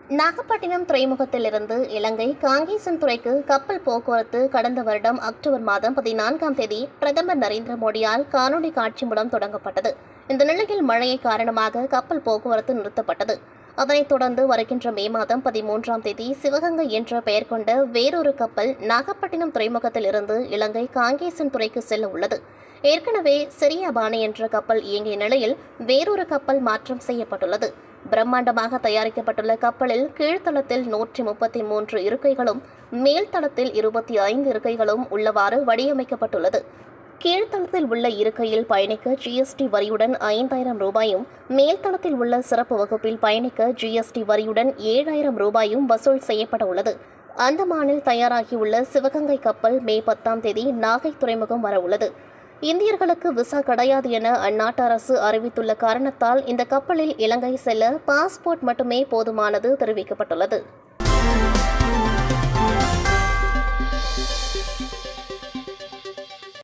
நாகப்பட்டினம் துறைமுகத்திலிருந்து இலங்கை காங்கேசன் துறைக்கு கப்பல் போக்குவரத்து கடந்த வருடம் அக்டோபர் மாதம் பதினான்காம் தேதி பிரதமர் நரேந்திர மோடியால் காணொலி காட்சி மூலம் தொடங்கப்பட்டது இந்த நிலையில் மழையை காரணமாக கப்பல் போக்குவரத்து நிறுத்தப்பட்டது அதனைத் தொடர்ந்து வருகின்ற மே மாதம் பதிமூன்றாம் தேதி சிவகங்கை என்ற பெயர் கொண்ட வேறொரு கப்பல் நாகப்பட்டினம் துறைமுகத்திலிருந்து இலங்கை காங்கேசன் துறைக்கு செல்ல உள்ளது ஏற்கனவே சிறியபானை என்ற கப்பல் இயங்கிய நிலையில் வேறொரு கப்பல் மாற்றம் செய்யப்பட்டுள்ளது பிரம்மாண்டமாக தயாரிக்கப்பட்டுள்ள கப்பலில் கீழ்த்தளத்தில் நூற்றி முப்பத்தி மூன்று இருக்கைகளும் மேல்தளத்தில் இருபத்தி ஐந்து இருக்கைகளும் உள்ளவாறு வடிவமைக்கப்பட்டுள்ளது கீழ்த்தளத்தில் உள்ள இருக்கையில் பயணிக்க ஜிஎஸ்டி வரியுடன் ஐந்தாயிரம் ரூபாயும் மேல்தளத்தில் உள்ள சிறப்பு வகுப்பில் பயணிக்க ஜிஎஸ்டி வரியுடன் ஏழாயிரம் ரூபாயும் வசூல் செய்யப்பட உள்ளது அந்தமானில் தயாராகியுள்ள சிவகங்கை கப்பல் மே பத்தாம் தேதி நாகை துறைமுகம் வர உள்ளது இந்தியர்களுக்கு விசா கிடையாது என அந்நாட்டு அரசு அறிவித்துள்ள காரணத்தால் இந்த கப்பலில் இலங்கை செல்ல பாஸ்போர்ட் மட்டுமே போதுமானது தெரிவிக்கப்பட்டுள்ளது